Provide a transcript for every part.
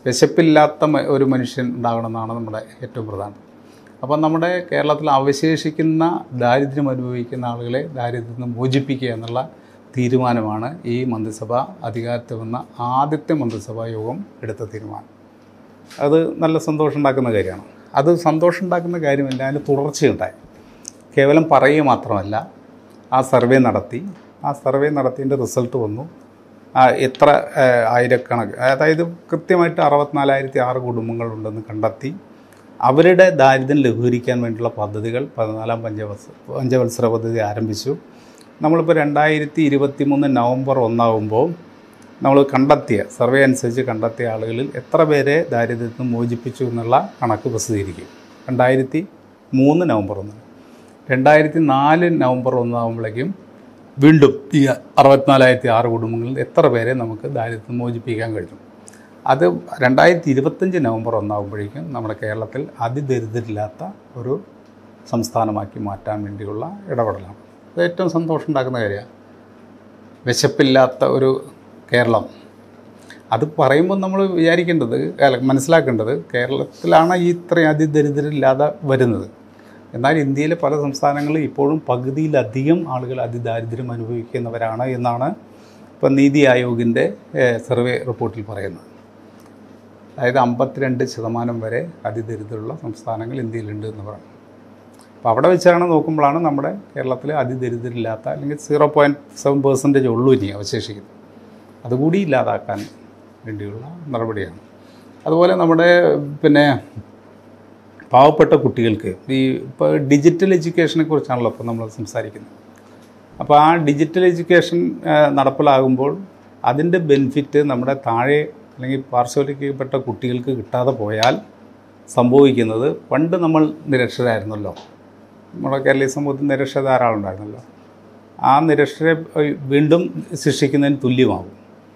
വിശപ്പില്ലാത്ത മ- ഒരു മനുഷ്യൻ ഉണ്ടാകണമെന്നാണ് നമ്മുടെ ഏറ്റവും പ്രധാനം അപ്പം നമ്മുടെ കേരളത്തിൽ അവശേഷിക്കുന്ന ദാരിദ്ര്യം അനുഭവിക്കുന്ന ആളുകളെ ദാരിദ്ര്യത്തിൽ നിന്ന് മോചിപ്പിക്കുക എന്നുള്ള തീരുമാനമാണ് ഈ മന്ത്രിസഭ അധികാരത്തിൽ വന്ന ആദ്യത്തെ മന്ത്രിസഭാ യോഗം എടുത്ത തീരുമാനം അത് നല്ല സന്തോഷം ഉണ്ടാക്കുന്ന കാര്യമാണ് അത് സന്തോഷം ഉണ്ടാക്കുന്ന കാര്യമല്ല അതിന് തുടർച്ചയുണ്ടായി കേവലം പറയുക മാത്രമല്ല ആ സർവേ നടത്തി ആ സർവേ നടത്തിയതിൻ്റെ റിസൾട്ട് വന്നു ആ എത്ര ആ, ആയിരക്കണക്ക് അതായത് കൃത്യമായിട്ട് അറുപത്തിനാലായിരത്തി ആറ് കുടുംബങ്ങളുണ്ടെന്ന് കണ്ടെത്തി അവരുടെ ദാരിദ്ര്യം ലഘൂകരിക്കാൻ വേണ്ടിയുള്ള പദ്ധതികൾ പതിനാലാം പഞ്ചവത്സ പഞ്ചവത്സര പദ്ധതി ആരംഭിച്ചു നമ്മളിപ്പോൾ രണ്ടായിരത്തി ഇരുപത്തി മൂന്ന് നവംബർ ഒന്നാകുമ്പോൾ നമ്മൾ കണ്ടെത്തിയ സർവേ അനുസരിച്ച് കണ്ടെത്തിയ ആളുകളിൽ എത്ര പേരെ ദാരിദ്ര്യത്തിൽ നിന്ന് മോചിപ്പിച്ചു എന്നുള്ള കണക്ക് പ്രസിദ്ധീകരിക്കും രണ്ടായിരത്തി മൂന്ന് നവംബർ ഒന്ന് രണ്ടായിരത്തി നാല് നവംബർ ഒന്നാകുമ്പോഴേക്കും വീണ്ടും ഈ അറുപത്തിനാലായിരത്തി ആറ് കുടുംബങ്ങളിൽ എത്ര പേരെ നമുക്ക് ദാരിദ്ര്യം മോചിപ്പിക്കാൻ കഴിഞ്ഞു അത് രണ്ടായിരത്തി ഇരുപത്തഞ്ച് നവംബർ ഒന്നാകുമ്പോഴേക്കും നമ്മുടെ കേരളത്തിൽ അതിദരിദ്രരില്ലാത്ത ഒരു സംസ്ഥാനമാക്കി മാറ്റാൻ വേണ്ടിയുള്ള ഇടപെടലാണ് അത് ഏറ്റവും സന്തോഷം ഉണ്ടാക്കുന്ന കാര്യമാണ് വിശപ്പില്ലാത്ത ഒരു കേരളം അത് പറയുമ്പോൾ നമ്മൾ വിചാരിക്കേണ്ടത് അല്ല മനസ്സിലാക്കേണ്ടത് കേരളത്തിലാണ് ഈ ഇത്രയും അതിദരിദ്രരില്ലാതെ വരുന്നത് എന്നാൽ ഇന്ത്യയിലെ പല സംസ്ഥാനങ്ങളിൽ ഇപ്പോഴും പകുതിയിലധികം ആളുകൾ അതിദാരിദ്ര്യം അനുഭവിക്കുന്നവരാണ് എന്നാണ് ഇപ്പം നീതി ആയോഗിൻ്റെ സർവേ റിപ്പോർട്ടിൽ പറയുന്നത് അതായത് അമ്പത്തിരണ്ട് ശതമാനം വരെ അതിദരിദ്രമുള്ള സംസ്ഥാനങ്ങൾ ഇന്ത്യയിലുണ്ട് എന്ന് പറഞ്ഞു അപ്പോൾ അവിടെ വെച്ചാണ് നോക്കുമ്പോഴാണ് നമ്മുടെ കേരളത്തിൽ അതിദരിദ്രരില്ലാത്ത അല്ലെങ്കിൽ സീറോ പോയിൻറ്റ് സെവൻ പെർസെൻറ്റേജ് ഉള്ളൂ ഇനി അവശേഷിക്കുന്നത് അതുകൂടി ഇല്ലാതാക്കാൻ വേണ്ടിയുള്ള നടപടിയാണ് അതുപോലെ നമ്മുടെ പിന്നെ പാവപ്പെട്ട കുട്ടികൾക്ക് ഈ ഇപ്പോൾ ഡിജിറ്റൽ എഡ്യൂക്കേഷനെ കുറിച്ചാണല്ലോ ഇപ്പോൾ നമ്മൾ സംസാരിക്കുന്നത് അപ്പോൾ ആ ഡിജിറ്റൽ എഡ്യൂക്കേഷൻ ആ, നടപ്പിലാകുമ്പോൾ അതിൻ്റെ ബെനിഫിറ്റ് നമ്മുടെ താഴെ അല്ലെങ്കിൽ പാർശ്വവൽക്കരിക്കപ്പെട്ട കുട്ടികൾക്ക് കിട്ടാതെ പോയാൽ സംഭവിക്കുന്നത് പണ്ട് നമ്മൾ നിരക്ഷരായിരുന്നല്ലോ നമ്മുടെ കേരളീയ സമൂഹത്തിൽ നിരക്ഷര ധാരാളം ഉണ്ടായിരുന്നല്ലോ ആ നിരക്ഷരെ ഏഹ്, വീണ്ടും ശിക്ഷിക്കുന്നതിന് തുല്യമാകും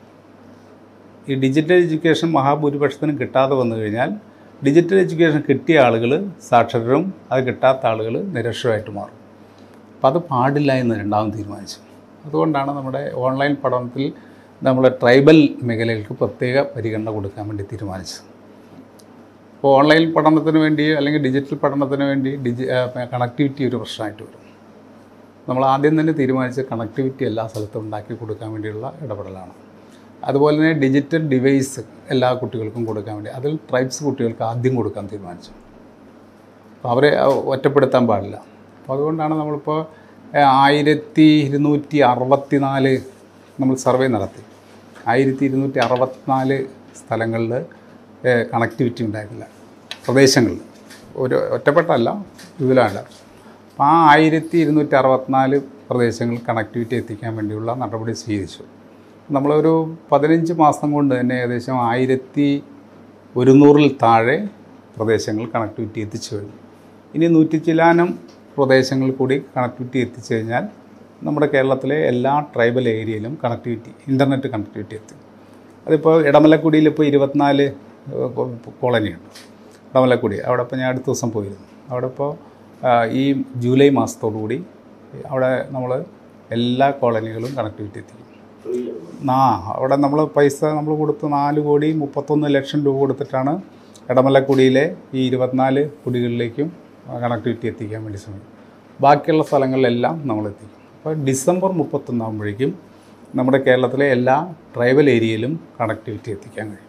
ഈ ഡിജിറ്റൽ എഡ്യൂക്കേഷൻ മഹാഭൂരിപക്ഷത്തിനും കിട്ടാതെ വന്നു കഴിഞ്ഞാൽ ഡിജിറ്റൽ എഡ്യൂക്കേഷൻ കിട്ടിയ ആളുകൾ സാക്ഷരരും അത് കിട്ടാത്ത ആളുകൾ നിരക്ഷരമായിട്ട് മാറും അപ്പോൾ അത് പാടില്ല എന്ന് രണ്ടാമത് തീരുമാനിച്ചു അതുകൊണ്ടാണ് നമ്മുടെ ഓൺലൈൻ പഠനത്തിൽ നമ്മുടെ ട്രൈബൽ മേഖലകൾക്ക് പ്രത്യേക പരിഗണന കൊടുക്കാൻ വേണ്ടി തീരുമാനിച്ചത് ഇപ്പോൾ ഓൺലൈൻ പഠനത്തിന് വേണ്ടി അല്ലെങ്കിൽ ഡിജിറ്റൽ പഠനത്തിന് വേണ്ടി ഡിജി കണക്ടിവിറ്റി ഒരു പ്രശ്നമായിട്ട് വരും നമ്മൾ ആദ്യം തന്നെ തീരുമാനിച്ച കണക്ടിവിറ്റി എല്ലാ സ്ഥലത്തും ഉണ്ടാക്കി കൊടുക്കാൻ വേണ്ടിയുള്ള ഇടപെടലാണ് അതുപോലെ തന്നെ ഡിജിറ്റൽ ഡിവൈസ് എല്ലാ കുട്ടികൾക്കും കൊടുക്കാൻ വേണ്ടി അതിൽ ട്രൈബ്സ് കുട്ടികൾക്ക് ആദ്യം കൊടുക്കാൻ തീരുമാനിച്ചു അപ്പോൾ അവരെ അഹ് ഒറ്റപ്പെടുത്താൻ പാടില്ല അപ്പോൾ അതുകൊണ്ടാണ് നമ്മളിപ്പോൾ ഏഹ്, ആയിരത്തി ഇരുന്നൂറ്റി അറുപത്തി നാല് നമ്മൾ സർവേ നടത്തി ആയിരത്തി ഇരുന്നൂറ്റി അറുപത്തിനാല് സ്ഥലങ്ങളിൽ കണക്ടിവിറ്റി ഉണ്ടായിരുന്നില്ല പ്രദേശങ്ങളിൽ ഒരു ഒറ്റപ്പെട്ടല്ല ഇതിലല്ല അപ്പോൾ ആ ആയിരത്തി ഇരുന്നൂറ്റി അറുപത്തിനാല് പ്രദേശങ്ങളിൽ കണക്ടിവിറ്റി എത്തിക്കാൻ വേണ്ടിയുള്ള നടപടി സ്വീകരിച്ചു നമ്മളൊരു പതിനഞ്ച് മാസം കൊണ്ട് തന്നെ ഏകദേശം ആയിരത്തി ഒരുന്നൂറിൽ താഴെ പ്രദേശങ്ങൾ കണക്ടിവിറ്റി എത്തിച്ചു കഴിഞ്ഞു ഇനി നൂറ്റി ചിലാനം പ്രദേശങ്ങളിൽ കൂടി കണക്ടിവിറ്റി എത്തിച്ചു കഴിഞ്ഞാൽ നമ്മുടെ കേരളത്തിലെ എല്ലാ ട്രൈബൽ ഏരിയയിലും കണക്ടിവിറ്റി ഇൻ്റർനെറ്റ് കണക്ടിവിറ്റി എത്തി അതിപ്പോൾ ഇടമലക്കുടിയിൽ ഇപ്പോൾ ഇരുപത്തിനാല് ഏഹ്, കോ- കോളനിയുണ്ട് ഇടമലക്കുടി അവിടെ ഇപ്പോൾ ഞാൻ അടുത്ത ദിവസം പോയിരുന്നു അവിടെ ഇപ്പോൾ ആ, ഈ ജൂലൈ മാസത്തോടു കൂടി അവിടെ നമ്മൾ എല്ലാ കോളനികളും കണക്ടിവിറ്റി എത്തിക്കും ആ അവിടെ നമ്മൾ പൈസ നമ്മൾ കൊടുത്ത് നാല് കോടി മുപ്പത്തൊന്ന് ലക്ഷം രൂപ കൊടുത്തിട്ടാണ് ഇടമലക്കുടിയിലെ ഈ ഇരുപത്തിനാല് കുടികളിലേക്കും കണക്ടിവിറ്റി എത്തിക്കാൻ വേണ്ടി ശ്രമിക്കും ബാക്കിയുള്ള സ്ഥലങ്ങളിലെല്ലാം നമ്മൾ എത്തിക്കും അപ്പോൾ ഡിസംബർ മുപ്പത്തൊന്നാകുമ്പോഴേക്കും നമ്മുടെ കേരളത്തിലെ എല്ലാ ട്രൈബൽ ഏരിയയിലും കണക്ടിവിറ്റി എത്തിക്കാൻ കഴിയും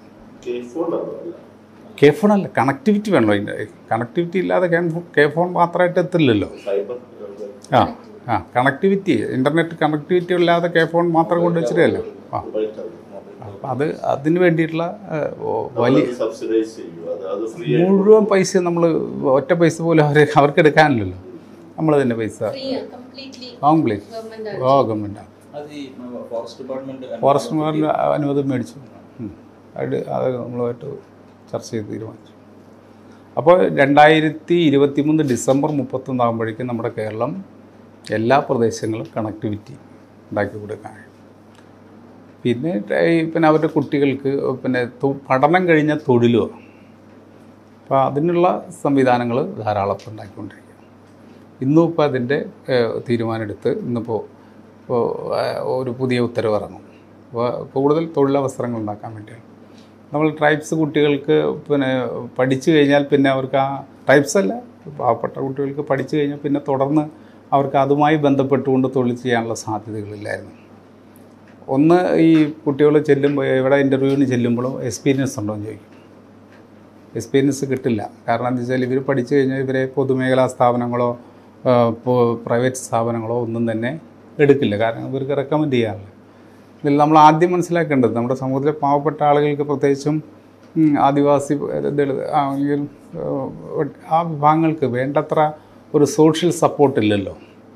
കെ ഫോൺ അല്ല കണക്ടിവിറ്റി വേണമല്ലോ അതിൻ്റെ കണക്ടിവിറ്റി ഇല്ലാതെ കെ ഫോൺ മാത്രമായിട്ട് എത്തില്ലല്ലോ ആ ആ കണക്ടിവിറ്റി ഇൻ്റർനെറ്റ് കണക്ടിവിറ്റി ഇല്ലാതെ കെ ഫോൺ മാത്രം കൊണ്ടുവച്ചിട്ടല്ലോ ആ അപ്പം അത് അതിന് വേണ്ടിയിട്ടുള്ള ആ, ഓ, വലിയ സബ്സിഡൈസ് ചെയ്യും അത് അത് ഫ്രീ മുഴുവൻ പൈസ നമ്മൾ ഒറ്റ പൈസ പോലും അവർ അവർക്ക് എടുക്കാനില്ലല്ലോ നമ്മൾ തന്നെ പൈസ Free, completely കംപ്ലീറ്റ് government ഓ ഗവൺമെൻറ്റാണ് അത് ഈ ഫോറസ്റ്റ് ഡിപ്പാർട്ട്മെന്റ് ഫോറസ്റ്റുമാരുടെ അനുമതി മേടിച്ചു ഉം. അത് അത് നമ്മളുമായിട്ട് ചർച്ച ചെയ്ത് തീരുമാനിച്ചു അപ്പോൾ രണ്ടായിരത്തി ഇരുപത്തി മൂന്ന് ഡിസംബർ മുപ്പത്തൊന്നാകുമ്പോഴേക്കും നമ്മുടെ കേരളം എല്ലാ പ്രദേശങ്ങളും കണക്ടിവിറ്റി ഉണ്ടാക്കി കൊടുക്കാൻ കഴിയും. പിന്നെ ഈ പിന്നെ അവരുടെ കുട്ടികൾക്ക് പിന്നെ തൊ- പഠനം കഴിഞ്ഞ തൊഴിലും അപ്പോൾ അതിനുള്ള സംവിധാനങ്ങൾ ധാരാളം ഇപ്പം ഉണ്ടാക്കിക്കൊണ്ടിരിക്കുക ഇന്നും ഇപ്പോൾ അതിൻ്റെ ഏഹ്, തീരുമാനമെടുത്ത് ഇന്നിപ്പോൾ ഇപ്പോൾ ഏഹ്, ഒരു പുതിയ ഉത്തരവ് ഇറങ്ങും അപ്പോൾ കൂടുതൽ തൊഴിലവസരങ്ങൾ ഉണ്ടാക്കാൻ വേണ്ടിയാണ് നമ്മൾ ട്രൈബ്സ് കുട്ടികൾക്ക് പിന്നെ പഠിച്ചു കഴിഞ്ഞാൽ പിന്നെ അവർക്ക് ആ ട്രൈബ്സ് അല്ല പാവപ്പെട്ട കുട്ടികൾക്ക് പഠിച്ചു കഴിഞ്ഞാൽ പിന്നെ തുടർന്ന് അവർക്ക് അതുമായി ബന്ധപ്പെട്ടുകൊണ്ട് തൊഴിൽ ചെയ്യാനുള്ള സാധ്യതകളില്ലായിരുന്നു ഒന്ന് ഈ കുട്ടികൾ ചെല്ലുമ്പോൾ ഇവിടെ ഇൻ്റർവ്യൂവിന് ചെല്ലുമ്പോഴും എക്സ്പീരിയൻസ് ഉണ്ടോ എന്ന് ചോദിക്കും എക്സ്പീരിയൻസ് കിട്ടില്ല കാരണം എന്താ വെച്ചാൽ ഇവർ പഠിച്ചു കഴിഞ്ഞാൽ ഇവരെ പൊതുമേഖലാ സ്ഥാപനങ്ങളോ ആ, ഇപ്പോൾ പ്രൈവറ്റ് സ്ഥാപനങ്ങളോ ഒന്നും തന്നെ എടുക്കില്ല കാരണം ഇവർക്ക് റെക്കമെൻഡ് ചെയ്യാറില്ല ഇതിൽ നമ്മൾ ആദ്യം മനസ്സിലാക്കേണ്ടത് നമ്മുടെ സമൂഹത്തിലെ പാവപ്പെട്ട ആളുകൾക്ക് പ്രത്യേകിച്ചും ഉം, ആദിവാസി ദളിത് ആ, ഈ, ഏഹ്, ആ വിഭാഗങ്ങൾക്ക് വേണ്ടത്ര ഒരു സോഷ്യൽ സപ്പോർട്ട് ഇല്ലല്ലോ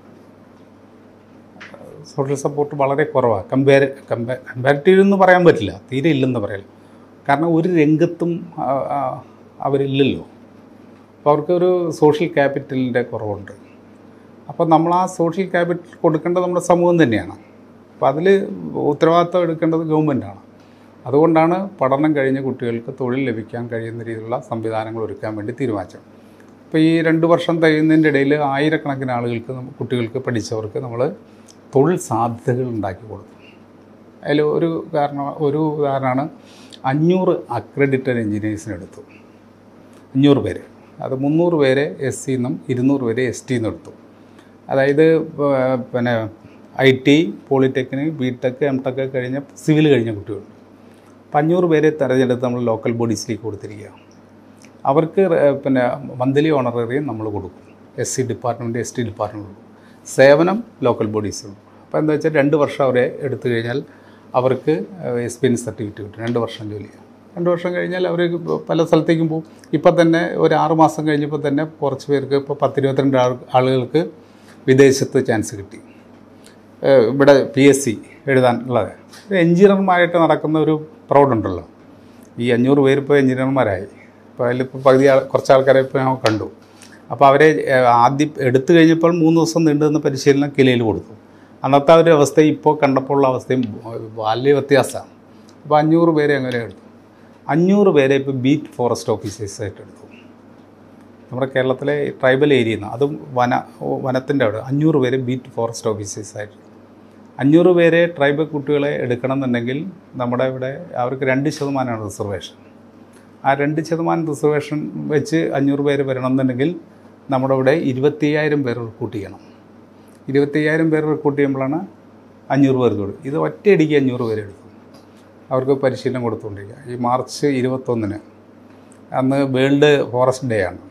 സോഷ്യൽ സപ്പോർട്ട് വളരെ കുറവാണ് കമ്പയർ കമ്പയർ കമ്പാരിറ്റീവ് എന്ന് പറയാൻ പറ്റില്ല തീരെ ഇല്ലെന്ന് പറയാം കാരണം ഒരു രംഗത്തും ആ, ആ, അവരില്ലല്ലോ അപ്പോൾ അവർക്കൊരു സോഷ്യൽ ക്യാപിറ്റലിൻ്റെ കുറവുണ്ട് അപ്പോൾ നമ്മൾ ആ സോഷ്യൽ ക്യാപിറ്റൽ കൊടുക്കേണ്ടത് നമ്മുടെ സമൂഹം തന്നെയാണ് അപ്പോൾ അതിൽ ഉത്തരവാദിത്തം എടുക്കേണ്ടത് ഗവൺമെൻറ്റാണ് അതുകൊണ്ടാണ് പഠനം കഴിഞ്ഞ കുട്ടികൾക്ക് തൊഴിൽ ലഭിക്കാൻ കഴിയുന്ന രീതിയിലുള്ള സംവിധാനങ്ങൾ ഒരുക്കാൻ വേണ്ടി തീരുമാനിച്ചത് ഇപ്പോൾ ഈ രണ്ട് വർഷം കഴിയുന്നതിൻ്റെ ഇടയിൽ ആയിരക്കണക്കിന് ആളുകൾക്ക് നമ്മ- കുട്ടികൾക്ക് പഠിച്ചവർക്ക് നമ്മൾ തൊഴിൽ സാധ്യതകൾ ഉണ്ടാക്കി കൊടുത്തു അതിൽ ഒരു കാരണം ഒരു ഉദാഹരണമാണ് അഞ്ഞൂറ് അക്രഡിറ്റഡ് എഞ്ചിനീയേഴ്സിന് എടുത്തു അഞ്ഞൂറ് പേര് അത് മുന്നൂറ് പേരെ എസ് സിന്നും ഇരുന്നൂറ് പേരെ എസ് ടിന്നും എടുത്തു അതായത് ഏർ പിന്നെ I T polytechnic B tech M tech കഴിഞ്ഞ സിവിൽ കഴിഞ്ഞ കുട്ടികൾ അപ്പം അഞ്ഞൂറ് പേരെ തിരഞ്ഞെടുത്ത് നമ്മൾ ലോക്കൽ ബോഡീസിലേക്ക് കൊടുത്തിരിക്കുക അവർക്ക് ഏർ പിന്നെ മന്ത്ലി ഓണറേറിയം നമ്മൾ കൊടുക്കും S C department S T department കൊടുക്കും സേവനം ലോക്കൽ ബോഡീസിൽ അപ്പോൾ എന്താ വെച്ചാൽ രണ്ട് വർഷം അവരെ എടുത്തു കഴിഞ്ഞാൽ അവർക്ക് എക്സ്പീരിയൻസ് സർട്ടിഫിക്കറ്റ് കിട്ടും രണ്ട് വർഷം ജോലി ചെയ്യാം രണ്ട് വർഷം കഴിഞ്ഞാൽ അവർ പല സ്ഥലത്തേക്കും പോകും ഇപ്പം തന്നെ ഒരു ആറ് മാസം കഴിഞ്ഞപ്പോൾ തന്നെ കുറച്ച് പേർക്ക് ഇപ്പോൾ പത്തിരുപത്തിരണ്ട് ആൾ ആളുകൾക്ക് വിദേശത്ത് ചാൻസ് കിട്ടി ഏഹ് ഇവിടെ പി എസ് സി എഴുതാനുള്ളത് എഞ്ചിനീയർമാരായിട്ട് നടക്കുന്ന ഒരു പ്രൗഡുണ്ടല്ലോ ഈ അഞ്ഞൂറ് പേര് ഇപ്പോൾ എഞ്ചിനീയർമാരായി അപ്പോൾ അതിലിപ്പോൾ പകുതി ആൾ കുറച്ച് ആൾക്കാരെ ഇപ്പോൾ ഞാൻ കണ്ടു അപ്പോൾ അവരെ ഏഹ്, ആദ്യം എടുത്തു കഴിഞ്ഞപ്പോൾ മൂന്ന് ദിവസം നീണ്ടു നിന്ന പരിശീലനം കിലയിൽ കൊടുത്തു അന്നത്തെ ആ ഒരു അവസ്ഥ ഇപ്പോൾ കണ്ടപ്പോൾ ഉള്ള അവസ്ഥയും വലിയ വ്യത്യാസമാണ് അപ്പോൾ അഞ്ഞൂറ് പേരെ അങ്ങനെ എടുത്തു അഞ്ഞൂറ് പേരെ ഇപ്പോൾ ബീറ്റ് ഫോറസ്റ്റ് ഓഫീസേഴ്സായിട്ട് എടുത്തു നമ്മുടെ കേരളത്തിലെ ട്രൈബൽ ഏരിയയിൽ നിന്ന് അതും വന വനത്തിൻ്റെ അവിടെ അഞ്ഞൂറ് പേരെ ബീറ്റ് ഫോറസ്റ്റ് ഓഫീസേഴ്സായിട്ട് അഞ്ഞൂറ് പേരെ ട്രൈബൽ കുട്ടികളെ എടുക്കണം എന്നുണ്ടെങ്കിൽ നമ്മുടെ ഇവിടെ അവർക്ക് രണ്ട് ശതമാനമാണ് റിസർവേഷൻ ആ രണ്ട് ശതമാനം റിസർവേഷൻ വെച്ച് അഞ്ഞൂറ് പേര് വരണം എന്നുണ്ടെങ്കിൽ നമ്മുടെ ഇവിടെ ഇരുപത്തിയ്യായിരം പേർ റിക്രൂട്ട് ചെയ്യണം ഇരുപത്തിയ്യായിരം പേർ റിക്രൂട്ട് ചെയ്യുമ്പോഴാണ് അഞ്ഞൂറ് പേർക്ക് കൊടുക്കും ഇത് ഒറ്റയടിക്ക് അഞ്ഞൂറ് പേര് എടുക്കും അവർക്ക് പരിശീലനം കൊടുത്തുകൊണ്ടിരിക്കുക ഈ മാർച്ച് ഇരുപത്തൊന്നിന് അന്ന് വേൾഡ് ഫോറസ്റ്റ് ഡേ ആണ്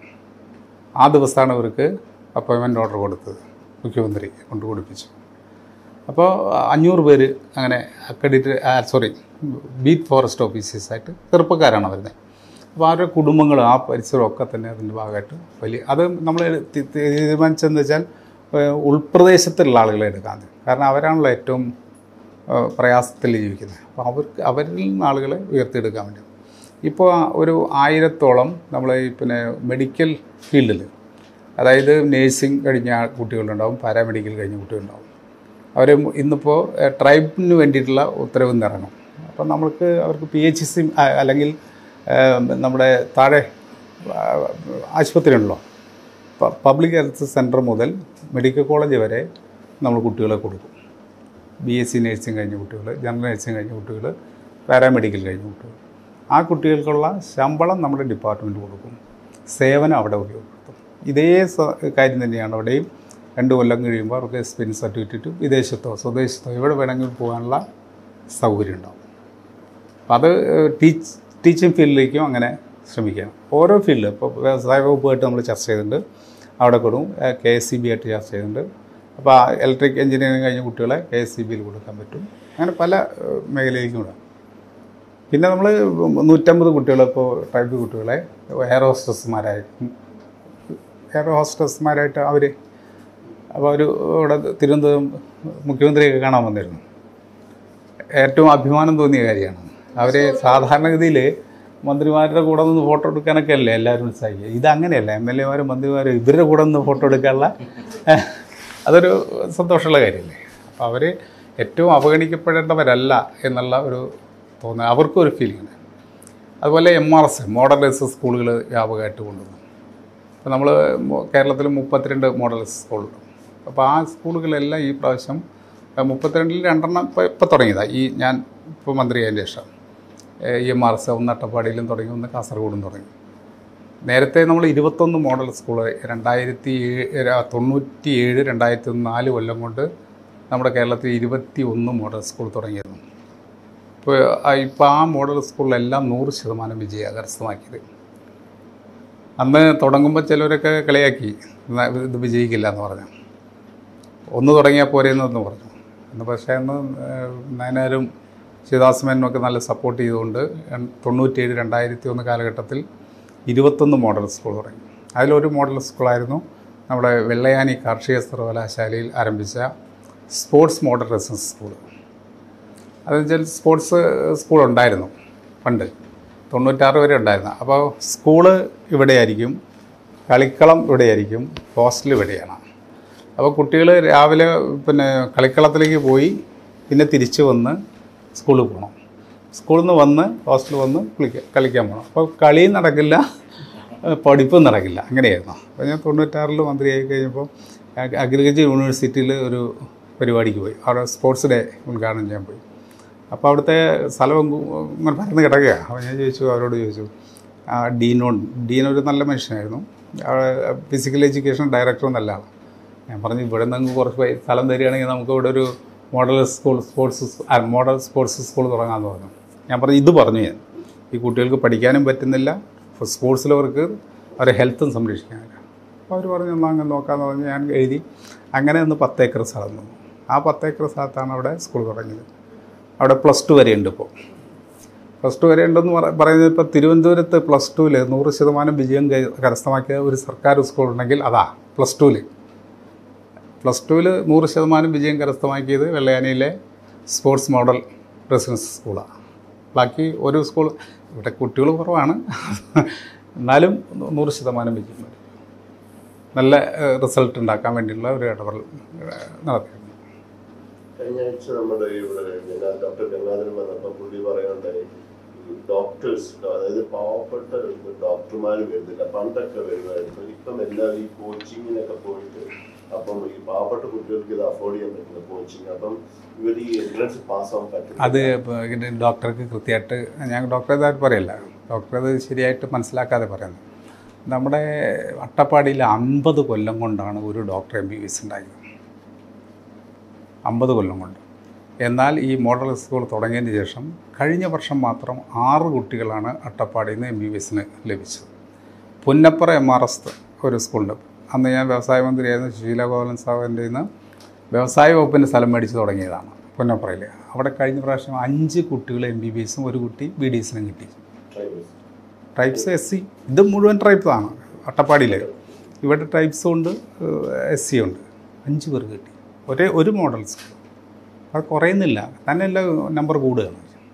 ആ ദിവസമാണ് ഇവർക്ക് അപ്പോയിൻമെൻറ്റ് ഓർഡർ കൊടുത്തത് മുഖ്യമന്ത്രി കൊണ്ട് കൊടുപ്പിച്ചു അപ്പോൾ അഞ്ഞൂറ് പേര് അങ്ങനെ അക്രഡിറ്റ് സോറി ബീറ്റ് ഫോറസ്റ്റ് ഓഫീസേഴ്സായിട്ട് ചെറുപ്പക്കാരാണ് വരുന്നത് അപ്പോൾ അവരുടെ കുടുംബങ്ങൾ ആ പരിസരം ഒക്കെ തന്നെ അതിൻ്റെ ഭാഗമായിട്ട് വലിയ അത് നമ്മൾ തി- തി- തീരുമാനിച്ചതെന്ന് വെച്ചാൽ ഏഹ് ഉൾപ്രദേശത്തുള്ള ആളുകളെ എടുക്കാൻ കാരണം അവരാണല്ലോ ഏറ്റവും ഏഹ് പ്രയാസത്തിൽ ജീവിക്കുന്നത് അപ്പോൾ അവർക്ക് അവരിൽ നിന്ന് ആളുകളെ ഉയർത്തിയെടുക്കാൻ വേണ്ടി ഇപ്പോൾ ഒരു ആയിരത്തോളം നമ്മൾ ഈ പിന്നെ മെഡിക്കൽ ഫീൽഡിൽ അതായത് നേഴ്സിംഗ് കഴിഞ്ഞ കുട്ടികളുണ്ടാവും പാരാമെഡിക്കൽ കഴിഞ്ഞ കുട്ടികളുണ്ടാവും അവർ ഇന്നിപ്പോൾ ട്രൈബിന് വേണ്ടിയിട്ടുള്ള ഉത്തരവ് ഇറങ്ങും അപ്പം നമ്മൾക്ക് അവർക്ക് പി എച്ച് സി അല്ലെങ്കിൽ ഏഹ്, നമ്മുടെ താഴെ ആ, ആശുപത്രി ഉണ്ടല്ലോ പ- പബ്ലിക് ഹെൽത്ത് സെൻറ്റർ മുതൽ മെഡിക്കൽ കോളേജ് വരെ നമ്മൾ കുട്ടികളെ കൊടുക്കും ബി എസ് സി നഴ്സിംഗ് കഴിഞ്ഞ കുട്ടികൾ ജനറൽ നഴ്സിംഗ് കഴിഞ്ഞ കുട്ടികൾ പാരാമെഡിക്കൽ കഴിഞ്ഞ കുട്ടികൾ ആ കുട്ടികൾക്കുള്ള ശമ്പളം നമ്മുടെ ഡിപ്പാർട്ട്മെൻറ്റ് കൊടുക്കും സേവനം അവിടെ ഉപയോഗപ്പെടുത്തും ഇതേ സ- കാര്യം തന്നെയാണ് അവിടെയും രണ്ട് കൊല്ലം കഴിയുമ്പോൾ അവർക്ക് എക്സ്പീരിയൻസ് സർട്ടിഫിക്കറ്റ് വിദേശത്തോ സ്വദേശത്തോ എവിടെ വേണമെങ്കിലും പോകാനുള്ള സൗകര്യം ഉണ്ടാവും അപ്പം അത് ടീച്ച് ടീച്ചിങ് ഫീൽഡിലേക്കും അങ്ങനെ ശ്രമിക്കണം ഓരോ ഫീൽഡ് ഇപ്പോൾ വ്യവസായ വകുപ്പുമായിട്ട് നമ്മൾ ചർച്ച ചെയ്തിട്ടുണ്ട് അവിടെ കൊടുക്കും കെ എസ് സി ബി ആയിട്ട് ചർച്ച ചെയ്തിട്ടുണ്ട് അപ്പോൾ ഇലക്ട്രിക് എഞ്ചിനീയറിംഗ് കഴിഞ്ഞ കുട്ടികളെ കെ എസ് സി ബിയിൽ കൊടുക്കാൻ പറ്റും അങ്ങനെ പല ഏഹ്, മേഖലയിലേക്കും വിടാം പിന്നെ നമ്മൾ നൂറ്റമ്പത് കുട്ടികളെ ഇപ്പോൾ ട്രൈബൽ കുട്ടികളെ എയർ ഹോസ്റ്റസ്മാരായിട്ട് എയർ ഹോസ്റ്റസ്മാരായിട്ട് അവർ അപ്പോൾ അവർ ഇവിടെ തിരുവനന്തപുരം മുഖ്യമന്ത്രിയൊക്കെ കാണാൻ വന്നിരുന്നു ഏറ്റവും അഭിമാനം തോന്നിയ കാര്യമാണ് അവർ സാധാരണഗതിയിൽ മന്ത്രിമാരുടെ കൂടെ നിന്ന് ഫോട്ടോ എടുക്കാനൊക്കെ അല്ലേ എല്ലാവരും ഉത്സാഹിക്കുക ഇതങ്ങനെയല്ല എം എൽ എമാരും മന്ത്രിമാരും ഇവരുടെ കൂടെ നിന്ന് ഫോട്ടോ എടുക്കാനുള്ള അതൊരു സന്തോഷമുള്ള കാര്യമല്ലേ അപ്പോൾ അവർ ഏറ്റവും അവഗണിക്കപ്പെടേണ്ടവരല്ല എന്നുള്ള ഒരു തോന്നുക അവർക്കും ഒരു ഫീലിംഗ് ഉണ്ട് അതുപോലെ M R S model S സ്കൂളുകൾ വ്യാപകമായിട്ട് കൊണ്ടുവന്നു അപ്പോൾ നമ്മൾ കേരളത്തിൽ മുപ്പത്തിരണ്ട് മോഡൽ സ്കൂളുണ്ട് അപ്പോൾ ആ സ്കൂളുകളെല്ലാം ഈ പ്രാവശ്യം അഹ് മുപ്പത്തിരണ്ടിൽ രണ്ടെണ്ണം ഇപ്പോൾ ഇപ്പോൾ തുടങ്ങിയതാണ് ഈ ഞാൻ ഇപ്പോൾ മന്ത്രിയായതിൻ്റെ ശേഷം ഇ എം ആർ എസ് ഒന്ന് അട്ടപ്പാടിയിലും തുടങ്ങി ഒന്ന് കാസർഗോഡും തുടങ്ങി നേരത്തെ നമ്മൾ ഇരുപത്തൊന്ന് മോഡൽ സ്കൂൾ രണ്ടായിരത്തി ഏഴ് തൊണ്ണൂറ്റി ഏഴ് രണ്ടായിരത്തി നാല് കൊല്ലം കൊണ്ട് നമ്മുടെ കേരളത്തിൽ ഇരുപത്തി ഒന്ന് മോഡൽ സ്കൂൾ തുടങ്ങിയിരുന്നു ഇപ്പോൾ ഇപ്പോൾ ആ മോഡൽ സ്കൂളിലെല്ലാം നൂറ് ശതമാനം വിജയം കരസ്ഥമാക്കിയത് അന്ന് തുടങ്ങുമ്പോൾ ചിലവരൊക്കെ കളിയാക്കി "ന- ഇത് വിജയിക്കില്ല എന്ന് പറഞ്ഞു ഒന്ന് തുടങ്ങിയാൽ പോരെയെന്ന് പറഞ്ഞു എന്ന് പക്ഷേ അന്ന് ഏഹ്, നയനാരും ശിവദാസമേനും ഒക്കെ നല്ല സപ്പോർട്ട് ചെയ്തുകൊണ്ട് എൺ- തൊണ്ണൂറ്റിയേഴ് രണ്ടായിരത്തി ഒന്ന് കാലഘട്ടത്തിൽ ഇരുപത്തൊന്ന് മോഡൽ സ്കൂൾ തുടങ്ങി അതിലൊരു മോഡൽ സ്കൂളായിരുന്നു നമ്മുടെ വെള്ളയാനി കാർഷിക സർവകലാശാലയിൽ ആരംഭിച്ച സ്പോർട്സ് മോഡൽ റെസിഡൻസ് സ്കൂൾ അതെന്ന് വെച്ചാൽ സ്പോർട്സ് സ്കൂൾ ഉണ്ടായിരുന്നു പണ്ട് തൊണ്ണൂറ്റാറ് വരെ ഉണ്ടായിരുന്നു അപ്പോൾ സ്കൂള് ഇവിടെയായിരിക്കും കളിക്കളം ഇവിടെയായിരിക്കും ഹോസ്റ്റൽ ഇവിടെയാണ് അപ്പോൾ കുട്ടികൾ രാവിലെ പിന്നെ കളിക്കളത്തിലേക്ക് പോയി പിന്നെ തിരിച്ച് വന്ന് സ്കൂളിൽ പോകണം സ്കൂളിൽ നിന്ന് വന്ന് ഹോസ്റ്റലിൽ വന്ന് കളിക്കാൻ കളിക്കാൻ പോകണം അപ്പോൾ കളിയും നടക്കില്ല ഏഹ് പഠിപ്പും നടക്കില്ല അങ്ങനെയായിരുന്നു അപ്പോൾ ഞാൻ തൊണ്ണൂറ്റാറിൽ മന്ത്രിയായി കഴിഞ്ഞപ്പോൾ അഗ് അഗ്രികൾച്ചർ യൂണിവേഴ്സിറ്റിയിൽ ഒരു പരിപാടിക്ക് പോയി അവിടെ സ്പോർട്സ് ഡേ ഉദ്ഘാടനം ചെയ്യാൻ പോയി അപ്പോൾ അവിടുത്തെ സ്ഥലം അങ്ങ് ഇങ്ങനെ പരന്ന് കിടക്കുകയാണ് അപ്പോൾ ഞാൻ ചോദിച്ചു അവരോട് ചോദിച്ചു ആ ഡീനോട് ഡീൻ ഒരു നല്ല മനുഷ്യനായിരുന്നു ഫിസിക്കൽ എഡ്യൂക്കേഷൻ ഡയറക്ടർ നല്ല ആളാണ് ഞാൻ പറഞ്ഞു ഇവിടെ നിന്ന് കുറച്ച് പൈ- സ്ഥലം തരികയാണെങ്കിൽ നമുക്ക് ഇവിടെ ഒരു മോഡൽ സ്കൂൾ സ്പോർട്സ് സ്- ആ, മോഡൽ സ്പോർട്സ് സ്കൂൾ തുടങ്ങാമെന്ന് പറഞ്ഞു ഞാൻ പറഞ്ഞു ഇത് പറഞ്ഞു ഞാൻ ഈ കുട്ടികൾക്ക് പഠിക്കാനും പറ്റുന്നില്ല സ്പോർട്സിൽ അവർക്ക് അവരെ ഹെൽത്തും സംരക്ഷിക്കാനില്ല അപ്പോൾ അവർ പറഞ്ഞു എന്നാൽ അങ്ങനെ നോക്കാമെന്ന് പറഞ്ഞ് ഞാൻ എഴുതി അങ്ങനെ ഒന്ന് പത്ത് ഏക്കർ സ്ഥലം തന്നു ആ പത്ത് ഏക്കർ സ്ഥലത്താണ് അവിടെ സ്കൂൾ തുടങ്ങിയത് അവിടെ പ്ലസ് ടു വരെ ഉണ്ട് ഇപ്പോൾ പ്ലസ് ടു വരെ ഉണ്ടെന്ന് പറ- പറയുന്നത് ഇപ്പോൾ തിരുവനന്തപുരത്ത് പ്ലസ് ടുവിൽ നൂറ് ശതമാനം വിജയം കൈ- കരസ്ഥമാക്കിയ ഒരു സർക്കാർ സ്കൂൾ ഉണ്ടെങ്കിൽ അതാ പ്ലസ് ടുവിൽ പ്ലസ് ടുവിൽ നൂറ് ശതമാനം വിജയം കരസ്ഥമാക്കിയത് വെള്ളയാനിയിലെ സ്പോർട്സ് മോഡൽ റെസിഡൻസ് സ്കൂളാണ് ബാക്കി ഒരു സ്കൂൾ ഇവിടെ കുട്ടികൾ കുറവാണ് എന്നാലും നൂറ് ശതമാനം വിജയം വരും നല്ല റിസൾട്ട് ഉണ്ടാക്കാൻ വേണ്ടിയുള്ള ഒരു ഇടപെടൽ ഏഹ്, നടത്തിയിരുന്നു കഴിഞ്ഞ ആഴ്ച നമ്മുടെ ഇവിടെ ഗംഗാ- ഡോക്ടർ ഗംഗാധരൻ വന്നപ്പോൾ പുള്ളി പറയുന്നുണ്ടായി ഡോക്ടേഴ്സ് അതായത് പാവപ്പെട്ട ഡോക്ടർമാർ വരുന്നില്ല പണ്ടൊക്കെ വരുമായിരുന്നു ഇപ്പം എല്ലാവരും ഈ കോച്ചിങ്ങിനൊക്കെ പോയിട്ട് അപ്പം ഈ പാവപ്പെട്ട കുട്ടികൾക്ക് ഇത് അഫോർഡ് ചെയ്യാൻ പറ്റുന്ന കോച്ചിങ് അപ്പം ഇവർ ഈ എൻട്രൻസ് പാസ്സാവാൻ പറ്റും അത് ഇപ്പൊ ഇതിന് ഡോക്ടർക്ക് കൃത്യമായിട്ട് ഞാൻ ഡോക്ടറെ ഇതായിട്ട് പറയില്ല ഡോക്ടർ അത് ശരിയായിട്ട് മനസ്സിലാക്കാതെ പറയുന്നത് നമ്മുടെ അട്ടപ്പാടിയിൽ അമ്പത് കൊല്ലം കൊണ്ടാണ് ഒരു doctor M B B S ഉണ്ടായത് അമ്പത് കൊല്ലം കൊണ്ട് എന്നാൽ ഈ മോഡൽ സ്കൂൾ തുടങ്ങിയതിന് ശേഷം കഴിഞ്ഞ വർഷം മാത്രം ആറ് കുട്ടികളാണ് അട്ടപ്പാടിയിൽ നിന്ന് എം ബി ബി എസിന് ലഭിച്ചത് പുന്നപ്പുറ എം ആർ എസ് ഒരു സ്കൂളുണ്ട് അന്ന് ഞാൻ വ്യവസായ മന്ത്രിയായിരുന്ന സുശീല ഗോപാലൻ സാറിൻ്റെ നിന്ന് വ്യവസായ വകുപ്പിൻ്റെ സ്ഥലം മേടിച്ച് തുടങ്ങിയതാണ് പുന്നപ്പുറയിൽ അവിടെ കഴിഞ്ഞ പ്രാവശ്യം അഞ്ച് കുട്ടികൾ എം ബി ബി എസും ഒരു കുട്ടി ബി ഡി എസിനും കിട്ടി ട്രൈബൽസ് ട്രൈബ്സ് എസ് സി ഇത് മുഴുവൻ ട്രൈബ്സാണ് അട്ടപ്പാടിയിൽ ഇവിടെ ട്രൈബ്സും ഉണ്ട് എസ് സി ഉണ്ട് അഞ്ച് പേർ കിട്ടി ഒരേ ഒരു മോഡൽ സ്കൂൾ അത് കുറയുന്നില്ല തന്നെയല്ല നമ്പർ കൂടുകയാണ്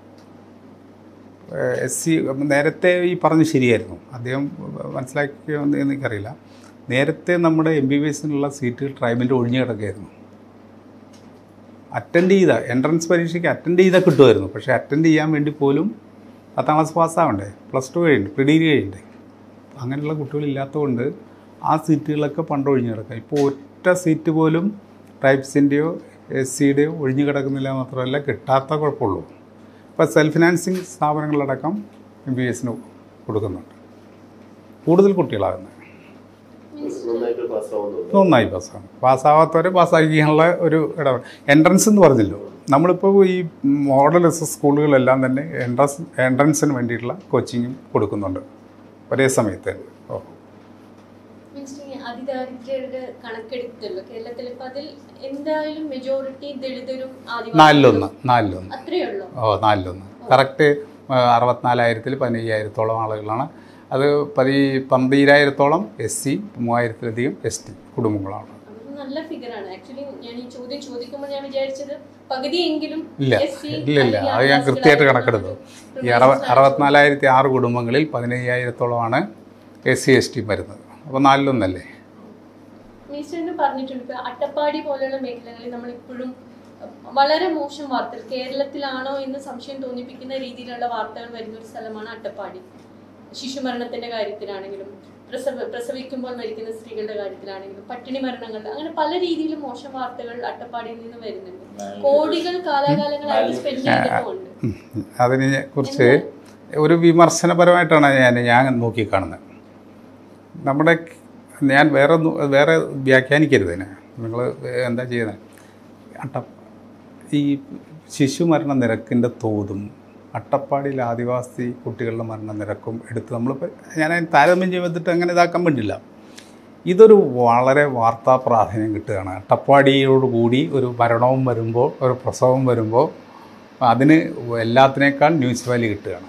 എസ് സി നേരത്തെ ഈ പറഞ്ഞ് ശരിയായിരുന്നു അദ്ദേഹം മനസ്സിലാക്കിയോ എന്ന് എനിക്കറിയില്ല നേരത്തെ നമ്മുടെ എം ബി ബി എസിനുള്ള സീറ്റുകൾ ട്രൈബിൻ്റെ ഒഴിഞ്ഞു കിടക്കുകയായിരുന്നു അറ്റൻഡ് ചെയ്ത എൻട്രൻസ് പരീക്ഷയ്ക്ക് അറ്റൻഡ് ചെയ്താൽ കിട്ടുമായിരുന്നു പക്ഷേ അറ്റൻഡ് ചെയ്യാൻ വേണ്ടി പോലും പത്താം ക്ലാസ് പാസ്സാവണ്ടേ പ്ലസ് ടു കഴിയണ്ടേ പ്രീ ഡിഗ്രി കഴിയണ്ടേ അങ്ങനെയുള്ള കുട്ടികളില്ലാത്തതുകൊണ്ട് ആ സീറ്റുകളൊക്കെ പണ്ട് ഒഴിഞ്ഞു കിടക്കുക ഇപ്പോൾ ഒറ്റ സീറ്റ് പോലും ട്രൈബ്സിൻ്റെയോ എസ് സിയുടെയോ ഒഴിഞ്ഞു കിടക്കുന്നില്ല മാത്രമല്ല കിട്ടാത്ത കുഴപ്പമുള്ളൂ ഇപ്പോൾ സെൽഫ് ഫിനാൻസിങ് സ്ഥാപനങ്ങളടക്കം എം ബി എസിന് കൊടുക്കുന്നുണ്ട് കൂടുതൽ കുട്ടികളാകുന്നത് നന്നായിട്ട് പാസ്സാവുന്നുണ്ട് നന്നായി പാസ്സാണ് പാസ്സാവാത്തവരെ പാസ്സാക്കിയാനുള്ള ഒരു ഇടപെടൽ എൻട്രൻസ് എന്ന് പറഞ്ഞല്ലോ നമ്മളിപ്പോൾ ഈ മോഡൽ എസ് എസ് സ്കൂളുകളെല്ലാം തന്നെ എൻട്രൻസ് എൻട്രൻസിന് വേണ്ടിയിട്ടുള്ള കോച്ചിങ്ങും കൊടുക്കുന്നുണ്ട് ഒരേ സമയത്ത് തന്നെ ഓ മീൻസ് ഈ അതിദാരിദ്ര്യരുടെ കണക്കെടുത്തല്ലോ കേരളത്തിൽ ഇപ്പൊ അതിൽ എന്തായാലും മെജോറിറ്റി ദളിതരും നാലിലൊന്ന് നാലിലൊന്ന് അത്രയേ ഉള്ളൂ ഓ നാലിലൊന്ന് കറക്റ്റ് അറുപത്തിനാലായിരത്തിൽ പതിനയ്യായിരത്തോളം ആളുകളാണ് അത് പതി പന്തീരായിരത്തോളം എസ് സി മൂവായിരത്തിലധികം എസ് ടി കുടുംബങ്ങളാണ് അത് നല്ല ഫിഗറാണ് ആക്ച്വലി ഞാൻ ഈ ചോദ്യം ചോദിക്കുമ്പോൾ ഞാൻ വിചാരിച്ചത് പകുതിയെങ്കിലും ഇല്ല SC ഇല്ല ഇല്ല അത് ഞാൻ കൃത്യമായിട്ട് കണക്കെടുത്തു ഈ അറുപ അറുപത്തിനാലായിരത്തി ആറ് കുടുംബങ്ങളിൽ പതിനയ്യായിരത്തോളമാണ് എസ് സി എസ് ടി വരുന്നത് അപ്പോൾ നാലിലൊന്നല്ലേ മിനിസ്റ്ററിന് പറഞ്ഞിട്ടുണ്ട് ഇപ്പൊ അട്ടപ്പാടി പോലെയുള്ള മേഖലകളിൽ നമ്മൾ ഇപ്പോഴും വളരെ മോശം വാർത്തകൾ കേരളത്തിലാണോ എന്ന് സംശയം തോന്നിപ്പിക്കുന്ന രീതിയിലുള്ള വാർത്തകൾ വരുന്ന ഒരു സ്ഥലമാണ് അട്ടപ്പാടി ശിശുമരണത്തിന്റെ കാര്യത്തിലാണെങ്കിലും പ്രസവ പ്രസവിക്കുമ്പോൾ മരിക്കുന്ന സ്ത്രീകളുടെ കാര്യത്തിലാണെങ്കിലും പട്ടിണി മരണങ്ങൾ അങ്ങനെ പല രീതിയിലും മോശം വാർത്തകൾ അട്ടപ്പാടിയിൽ നിന്ന് വരുന്നുണ്ട് കോടികൾ കാലാകാലങ്ങളായിട്ട് സ്പെൻഡ് ചെയ്തിട്ടുമുണ്ട് അതിനെ കുറിച്ച് ഒരു വിമർശനപരമായിട്ടാണ് ഞാൻ ഞാൻ നോക്കിക്കാണുന്നത് നമ്മുടെ ഞാൻ വേറെ ഒന്നും- വേറെ വ്യാഖ്യാനിക്കരുത് ഇതിനെ നിങ്ങൾ എന്താ ചെയ്യുന്നത് അട്ട ഈ ശിശു മരണ നിരക്കിൻ്റെ തോതും അട്ടപ്പാടിയിൽ ആദിവാസി കുട്ടികളുടെ മരണ നിരക്കും എടുത്ത് നമ്മളിപ്പോൾ ഞാൻ അതിന് താരതമ്യം ചെയ്തിട്ട് അങ്ങനെ ഇതാക്കാൻ വേണ്ടിയില്ല ഇതൊരു വളരെ വാർത്താ പ്രാധാന്യം കിട്ടുകയാണ് അട്ടപ്പാടിയോട് കൂടി ഒരു മരണവും വരുമ്പോൾ ഒരു പ്രസവം വരുമ്പോൾ അതിന് എല്ലാത്തിനേക്കാൾ ന്യൂസ് വാല്യൂ കിട്ടുകയാണ്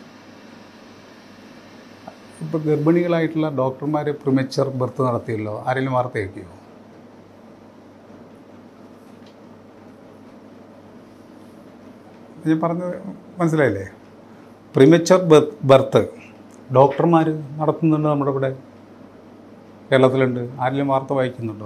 ഇപ്പോൾ ഗർഭിണികളായിട്ടുള്ള ഡോക്ടർമാർ പ്രിമച്ചർ ബർത്ത് നടത്തിയല്ലോ ആരെങ്കിലും വാർത്ത കേൾക്കുമോ ഞാൻ പറഞ്ഞത് മനസ്സിലായില്ലേ പ്രിമച്ചർ ബർത്ത് ഡോക്ടർമാർ നടത്തുന്നുണ്ട് നമ്മുടെ ഇവിടെ കേരളത്തിലുണ്ട് ആരെങ്കിലും വാർത്ത വായിക്കുന്നുണ്ടോ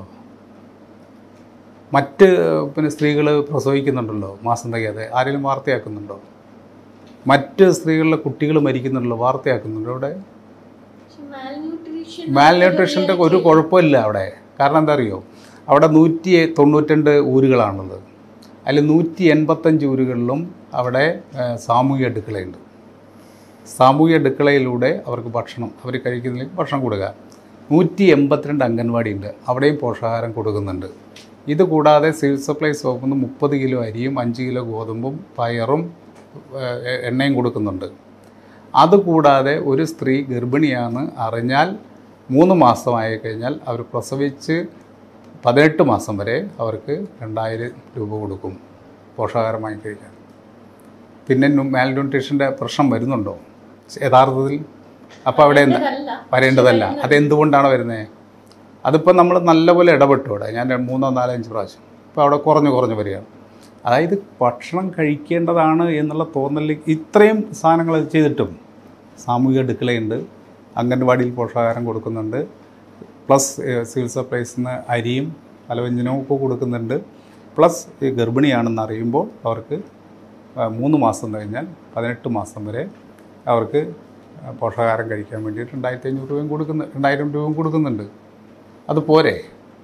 മറ്റ് പിന്നെ സ്ത്രീകൾ പ്രസവിക്കുന്നുണ്ടല്ലോ മാസം തികയാതെ ആരെങ്കിലും വാർത്തയാക്കുന്നുണ്ടോ മറ്റ് സ്ത്രീകളിലെ കുട്ടികൾ മരിക്കുന്നുണ്ടല്ലോ വാർത്തയാക്കുന്നുണ്ടോ ഇവിടെ malnutrition മാൽ ന്യൂട്രീഷൻ്റെ ഒരു കുഴപ്പമില്ല അവിടെ കാരണം എന്താ അറിയോ അവിടെ നൂറ്റി തൊണ്ണൂറ്റിരണ്ട് ഊരുകളാണുള്ളത് അതിൽ നൂറ്റി എൺപത്തഞ്ച് ഊരുകളിലും അവിടെ ഏഹ്, സാമൂഹിക അടുക്കളയുണ്ട് സാമൂഹിക അടുക്കളയിലൂടെ അവർക്ക് ഭക്ഷണം അവർ കഴിക്കുന്നില്ലെങ്കിൽ ഭക്ഷണം കൊടുക്കുക നൂറ്റി എൺപത്തിരണ്ട് അംഗൻവാടി ഉണ്ട് അവിടെയും പോഷകാഹാരം കൊടുക്കുന്നുണ്ട് ഇത് കൂടാതെ സിവിൽ സപ്ലൈസ് വകുപ്പിൽ നിന്ന് മുപ്പത് കിലോ അരിയും അഞ്ച് കിലോ ഗോതമ്പും പയറും ഏഹ്, എണ്ണയും കൊടുക്കുന്നുണ്ട് അതുകൂടാതെ ഒരു സ്ത്രീ ഗർഭിണിയാണെന്ന് അറിഞ്ഞാൽ മൂന്ന് മാസമായി കഴിഞ്ഞാൽ അവർ പ്രസവിച്ച് പതിനെട്ട് മാസം വരെ അവർക്ക് രണ്ടായിരം രൂപ കൊടുക്കും പോഷകാഹാരമായി കഴിക്കാൻ പിന്നെ മാൽ ന്യൂട്രീഷൻ്റെ പ്രശ്നം വരുന്നുണ്ടോ യഥാർത്ഥത്തിൽ അപ്പോൾ അവിടെ എന്താ വരേണ്ടതല്ല. വരേണ്ടതല്ല അതെന്തുകൊണ്ടാണ് വരുന്നത് അതിപ്പോൾ നമ്മൾ നല്ലപോലെ ഇടപെട്ടു അവിടെ ഞാൻ രണ്ട് മൂന്നോ നാലോ അഞ്ച് പ്രാവശ്യം ഇപ്പോൾ അവിടെ കുറഞ്ഞു കുറഞ്ഞു വരികയാണ് അതായത് ഭക്ഷണം കഴിക്കേണ്ടതാണ് എന്നുള്ള തോന്നലിൽ ഇത്രയും സാധനങ്ങൾ ചെയ്തിട്ടും സാമൂഹിക അടുക്കളയുണ്ട് അംഗൻവാടിയിൽ പോഷകാഹാരം കൊടുക്കുന്നുണ്ട് പ്ലസ് ഏഹ്, സിവിൽ സപ്ലൈസിൽ നിന്ന് അരിയും പലവ്യഞ്ജനവും ഒക്കെ കൊടുക്കുന്നുണ്ട് പ്ലസ് ഈ ഗർഭിണിയാണെന്ന് അറിയുമ്പോൾ അവർക്ക് ആ, മൂന്ന് മാസം കഴിഞ്ഞാൽ പതിനെട്ട് മാസം വരെ അവർക്ക് ആ, പോഷകാഹാരം കഴിക്കാൻ വേണ്ടിയിട്ട് രണ്ടായിരത്തി അഞ്ഞൂറ് രൂപയും കൊടുക്കുന്ന രണ്ടായിരം രൂപയും കൊടുക്കുന്നുണ്ട് അത് പോരെ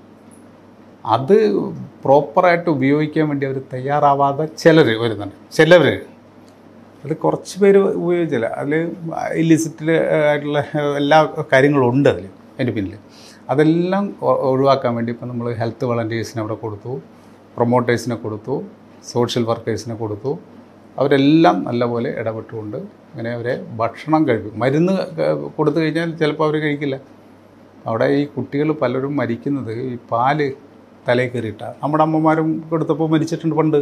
അത് പ്രോപ്പറായിട്ട് ഉപയോഗിക്കാൻ വേണ്ടി അവർ തയ്യാറാവാതെ ചിലർ വരുന്നുണ്ട് ചിലർ അത് കുറച്ച് പേര് ഉപയോഗിച്ചില്ല അതിൽ ഇല്ലിസിറ്റിൽ ആയിട്ടുള്ള എല്ലാ കാര്യങ്ങളും ഉണ്ട് അതിൽ അതിൻ്റെ പിന്നിൽ അതെല്ലാം ഒ- ഒഴിവാക്കാൻ വേണ്ടി ഇപ്പം നമ്മൾ ഹെൽത്ത് വളണ്ടിയേഴ്സിനെ അവിടെ കൊടുത്തു പ്രൊമോട്ടേഴ്സിനെ കൊടുത്തു സോഷ്യൽ വർക്കേഴ്സിനെ കൊടുത്തു അവരെല്ലാം നല്ലപോലെ ഇടപെട്ടുകൊണ്ട് ഇങ്ങനെ അവരെ ഭക്ഷണം കഴിക്കും മരുന്ന് ക- കൊടുത്തു കഴിഞ്ഞാൽ ചിലപ്പോൾ അവർ കഴിക്കില്ല അവിടെ ഈ കുട്ടികൾ പലരും മരിക്കുന്നത് ഈ പാല് തലയിൽ കയറിയിട്ടാണ് നമ്മുടെ അമ്മമാരും കൊടുത്തപ്പോൾ മരിച്ചിട്ടുണ്ട് പണ്ട്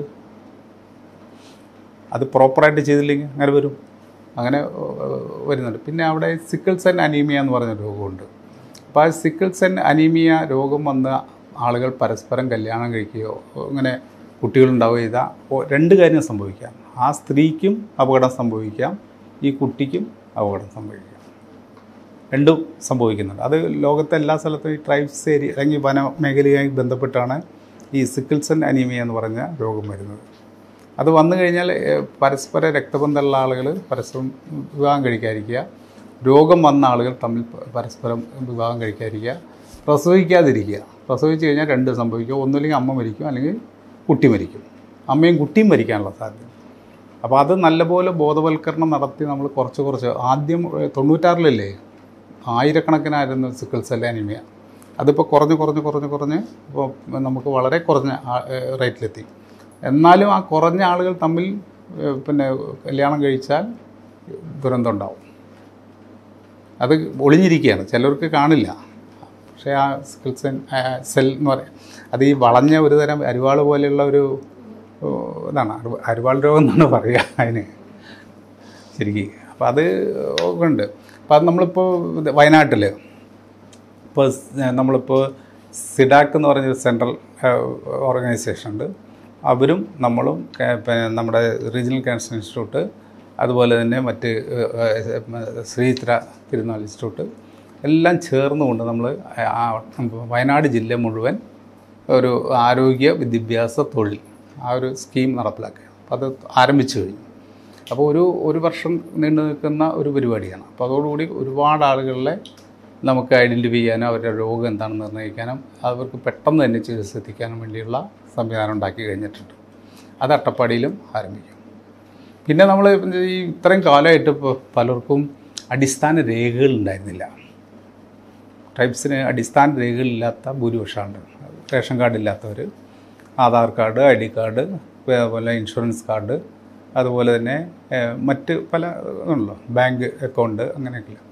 അത് പ്രോപ്പറായിട്ട് ചെയ്തില്ലെങ്കിൽ അങ്ങനെ വരും അങ്ങനെ ഏഹ്, വരുന്നുണ്ട് പിന്നെ അവിടെ സിക്കിൾസ് ആൻഡ് അനീമിയ എന്ന് പറഞ്ഞ രോഗമുണ്ട് അപ്പോൾ ആ സിക്കിൾസ് ആൻഡ് അനീമിയ രോഗം വന്ന ആളുകൾ പരസ്പരം കല്യാണം കഴിക്കുകയോ ഇങ്ങനെ കുട്ടികളുണ്ടാവുകയോ ചെയ്താൽ ഓ- രണ്ട് കാര്യം സംഭവിക്കാം ആ സ്ത്രീക്കും അപകടം സംഭവിക്കാം ഈ കുട്ടിക്കും അപകടം സംഭവിക്കാം രണ്ടും സംഭവിക്കുന്നുണ്ട് അത് ലോകത്തെ എല്ലാ സ്ഥലത്തും ഈ ട്രൈബ്സ് ഏരിയ അല്ലെങ്കിൽ വന മേഖലയുമായി ബന്ധപ്പെട്ടാണ് ഈ സിക്കിൾസൺ അനീമിയ എന്ന് പറഞ്ഞ രോഗം വരുന്നത് അത് വന്നു കഴിഞ്ഞാൽ ഏഹ്, പരസ്പര രക്തബന്ധമുള്ള ആളുകൾ പരസ്പരം വിവാഹം കഴിക്കാതിരിക്കുക രോഗം വന്ന ആളുകൾ തമ്മിൽ പ- പരസ്പരം വിവാഹം കഴിക്കാതിരിക്കുക പ്രസവിക്കാതിരിക്കുക പ്രസവിച്ച് കഴിഞ്ഞാൽ രണ്ട് സംഭവിക്കുക ഒന്നുമില്ലെങ്കിൽ അമ്മ മരിക്കും അല്ലെങ്കിൽ കുട്ടി മരിക്കും അമ്മയും കുട്ടിയും മരിക്കാനുള്ള സാധ്യത അപ്പോൾ അത് നല്ലപോലെ ബോധവൽക്കരണം നടത്തി നമ്മൾ കുറച്ച് കുറച്ച് ആദ്യം ഏഹ്, തൊണ്ണൂറ്റാറിലല്ലേ ആയിരക്കണക്കിനായിരുന്നു സിക്കിൾ സെൽ അനീമിയ അതിപ്പോൾ കുറഞ്ഞ് കുറഞ്ഞ് കുറഞ്ഞ് കുറഞ്ഞ് ഇപ്പോൾ നമുക്ക് വളരെ കുറഞ്ഞ ആ- ഏഹ് റേറ്റിലെത്തി എന്നാലും ആ കുറഞ്ഞ ആളുകൾ തമ്മിൽ ഏഹ് പിന്നെ കല്യാണം കഴിച്ചാൽ ദുരന്തം ഉണ്ടാവും അത് ഒളിഞ്ഞിരിക്കുകയാണ് ചിലർക്ക് കാണില്ല പക്ഷേ ആ സ്കിൽ സെൻ സെൽ എന്ന് പറയാം അത് ഈ വളഞ്ഞ ഒരു തരം അരുവാൾ പോലെയുള്ള ഒരു ഓ, ഇതാണ് അരു- അരുവാൾ രോഗം എന്നാണ് പറയുക അതിന് ശരിക്കും അപ്പോൾ അത് ഒക്കെ ഉണ്ട് അപ്പോൾ അത് നമ്മളിപ്പോൾ ഇത് വയനാട്ടിൽ ഇപ്പോൾ സ് നമ്മളിപ്പോൾ സിഡാക്ക് എന്ന് പറഞ്ഞൊരു സെൻട്രൽ ഓർഗനൈസേഷൻ ഉണ്ട് അവരും നമ്മളും കേ- പിന്നെ നമ്മുടെ റീജിയണൽ ക്യാൻസർ ഇൻസ്റ്റിറ്റ്യൂട്ട് അതുപോലെ തന്നെ മറ്റ് ഏഹ്, ഏഹ്, ശ്രീത്ര തിരുനാൾ ഇൻസ്റ്റിറ്റ്യൂട്ട് എല്ലാം ചേർന്നുകൊണ്ട് നമ്മൾ ആ വയനാട് ജില്ല മുഴുവൻ ഒരു ആരോഗ്യ വിദ്യാഭ്യാസ തൊഴിൽ ആ ഒരു സ്കീം നടപ്പിലാക്കുക അപ്പോൾ അത് ആരംഭിച്ചു കഴിഞ്ഞു അപ്പോൾ ഒരു ഒരു വർഷം നീണ്ടു നിൽക്കുന്ന ഒരു പരിപാടിയാണ് അപ്പോൾ അതോടുകൂടി ഒരുപാട് ആളുകളെ നമുക്ക് ഐഡൻറ്റിഫൈ ചെയ്യാനും അവരുടെ രോഗം എന്താണെന്ന് നിർണ്ണയിക്കാനും അവർക്ക് പെട്ടെന്ന് തന്നെ ചികിത്സ എത്തിക്കാനും വേണ്ടിയുള്ള സംവിധാനം ഉണ്ടാക്കി കഴിഞ്ഞിട്ടുണ്ട് അത് അട്ടപ്പാടിയിലും ആരംഭിക്കും പിന്നെ നമ്മൾ ഈ ഇത്രയും കാലമായിട്ട് ഇപ്പോൾ പലർക്കും അടിസ്ഥാന രേഖകൾ ഉണ്ടായിരുന്നില്ല ട്രൈബ്സിന് അടിസ്ഥാന രേഖകളില്ലാത്ത ഭൂരിപക്ഷമുണ്ട് റേഷൻ കാർഡ് ഇല്ലാത്തവർ Aadhaar card I D card അതുപോലെ ഇൻഷുറൻസ് കാർഡ് അതുപോലെ തന്നെ ഏഹ്, മറ്റ് പല ഇതുണ്ടല്ലോ ബാങ്ക് അക്കൗണ്ട് അങ്ങനെയൊക്കെ